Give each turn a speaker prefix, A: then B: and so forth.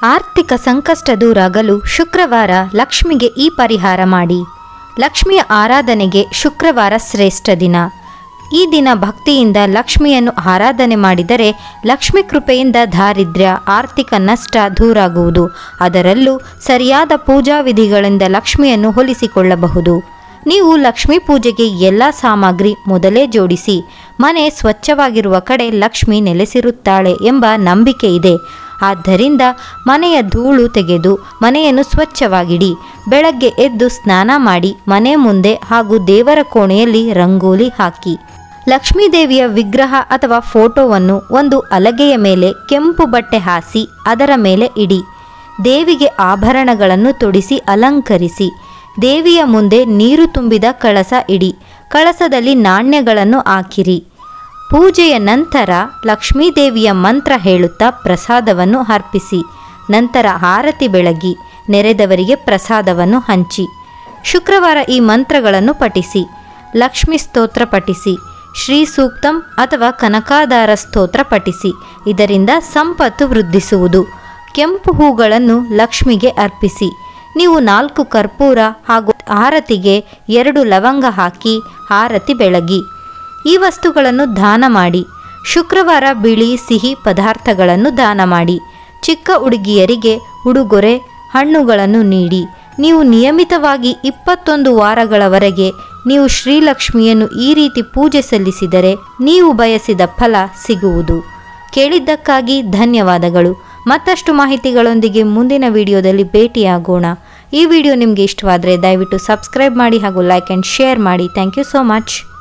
A: ಆರ್ಥಿಕ ಸಂಕಷ್ಟ ದೂರಾಗಲು ಶುಕ್ರವಾರ ಲಕ್ಷ್ಮಿಗೆ ಈ ಪರಿಹಾರ ಮಾಡಿ ಲಕ್ಷ್ಮಿಯ ಆರಾಧನೆಗೆ ಶುಕ್ರವಾರ ಶ್ರೇಷ್ಠ ದಿನ ಈ ದಿನ ಭಕ್ತಿಯಿಂದ ಲಕ್ಷ್ಮಿಯನ್ನು ಆರಾಧನೆ ಮಾಡಿದರೆ ಲಕ್ಷ್ಮಿ ಕೃಪೆಯಿಂದ ದಾರಿದ್ರ್ಯ ಆರ್ಥಿಕ ನಷ್ಟ ದೂರಾಗುವುದು ಅದರಲ್ಲೂ ಸರಿಯಾದ ಪೂಜಾ ವಿಧಿಗಳಿಂದ ಲಕ್ಷ್ಮಿಯನ್ನು ಹೋಲಿಸಿಕೊಳ್ಳಬಹುದು ನೀವು ಲಕ್ಷ್ಮೀ ಪೂಜೆಗೆ ಎಲ್ಲ ಸಾಮಗ್ರಿ ಮೊದಲೇ ಜೋಡಿಸಿ ಮನೆ ಸ್ವಚ್ಛವಾಗಿರುವ ಕಡೆ ಲಕ್ಷ್ಮಿ ನೆಲೆಸಿರುತ್ತಾಳೆ ಎಂಬ ನಂಬಿಕೆ ಇದೆ ಆದ್ದರಿಂದ ಮನೆಯ ಧೂಳು ತೆಗೆದು ಮನೆಯನ್ನು ಸ್ವಚ್ಛವಾಗಿಡಿ ಬೆಳಗ್ಗೆ ಎದ್ದು ಸ್ನಾನ ಮಾಡಿ ಮನೆ ಮುಂದೆ ಹಾಗೂ ದೇವರ ಕೋಣೆಯಲ್ಲಿ ರಂಗೋಲಿ ಹಾಕಿ ಲಕ್ಷ್ಮೀದೇವಿಯ ವಿಗ್ರಹ ಅಥವಾ ಫೋಟೋವನ್ನು ಒಂದು ಹಲಗೆಯ ಮೇಲೆ ಕೆಂಪು ಬಟ್ಟೆ ಹಾಸಿ ಅದರ ಮೇಲೆ ಇಡಿ ದೇವಿಗೆ ಆಭರಣಗಳನ್ನು ತೊಡಿಸಿ ಅಲಂಕರಿಸಿ ದೇವಿಯ ಮುಂದೆ ನೀರು ತುಂಬಿದ ಕಳಸ ಇಡಿ ಕಳಸದಲ್ಲಿ ನಾಣ್ಯಗಳನ್ನು ಹಾಕಿರಿ ಪೂಜೆಯ ನಂತರ ಲಕ್ಷ್ಮೀದೇವಿಯ ಮಂತ್ರ ಹೇಳುತ್ತಾ ಪ್ರಸಾದವನ್ನು ಅರ್ಪಿಸಿ ನಂತರ ಆರತಿ ಬೆಳಗಿ ನೆರೆದವರಿಗೆ ಪ್ರಸಾದವನ್ನು ಹಂಚಿ ಶುಕ್ರವಾರ ಈ ಮಂತ್ರಗಳನ್ನು ಪಠಿಸಿ ಲಕ್ಷ್ಮಿ ಸ್ತೋತ್ರ ಪಠಿಸಿ ಶ್ರೀ ಸೂಕ್ತಂ ಅಥವಾ ಕನಕಾಧಾರ ಸ್ತೋತ್ರ ಪಠಿಸಿ ಇದರಿಂದ ಸಂಪತ್ತು ವೃದ್ಧಿಸುವುದು ಕೆಂಪು ಹೂಗಳನ್ನು ಲಕ್ಷ್ಮಿಗೆ ಅರ್ಪಿಸಿ ನೀವು ನಾಲ್ಕು ಕರ್ಪೂರ ಹಾಗೂ ಆರತಿಗೆ ಎರಡು ಲವಂಗ ಹಾಕಿ ಆರತಿ ಬೆಳಗಿ ಈ ವಸ್ತುಗಳನ್ನು ದಾನ ಮಾಡಿ ಶುಕ್ರವಾರ ಬಿಳಿ ಸಿಹಿ ಪದಾರ್ಥಗಳನ್ನು ದಾನ ಮಾಡಿ ಚಿಕ್ಕ ಹುಡುಗಿಯರಿಗೆ ಉಡುಗೊರೆ ಹಣ್ಣುಗಳನ್ನು ನೀಡಿ ನೀವು ನಿಯಮಿತವಾಗಿ ಇಪ್ಪತ್ತೊಂದು ವಾರಗಳವರೆಗೆ ನೀವು ಶ್ರೀಲಕ್ಷ್ಮಿಯನ್ನು ಈ ರೀತಿ ಪೂಜೆ ಸಲ್ಲಿಸಿದರೆ ನೀವು ಬಯಸಿದ ಫಲ ಸಿಗುವುದು ಕೇಳಿದ್ದಕ್ಕಾಗಿ ಧನ್ಯವಾದಗಳು ಮತ್ತಷ್ಟು ಮಾಹಿತಿಗಳೊಂದಿಗೆ ಮುಂದಿನ ವಿಡಿಯೋದಲ್ಲಿ ಭೇಟಿಯಾಗೋಣ ಈ ವಿಡಿಯೋ ನಿಮಗೆ ಇಷ್ಟವಾದರೆ ದಯವಿಟ್ಟು ಸಬ್ಸ್ಕ್ರೈಬ್ ಮಾಡಿ ಹಾಗೂ ಲೈಕ್ ಆ್ಯಂಡ್ ಶೇರ್ ಮಾಡಿ ಥ್ಯಾಂಕ್ ಯು ಸೋ ಮಚ್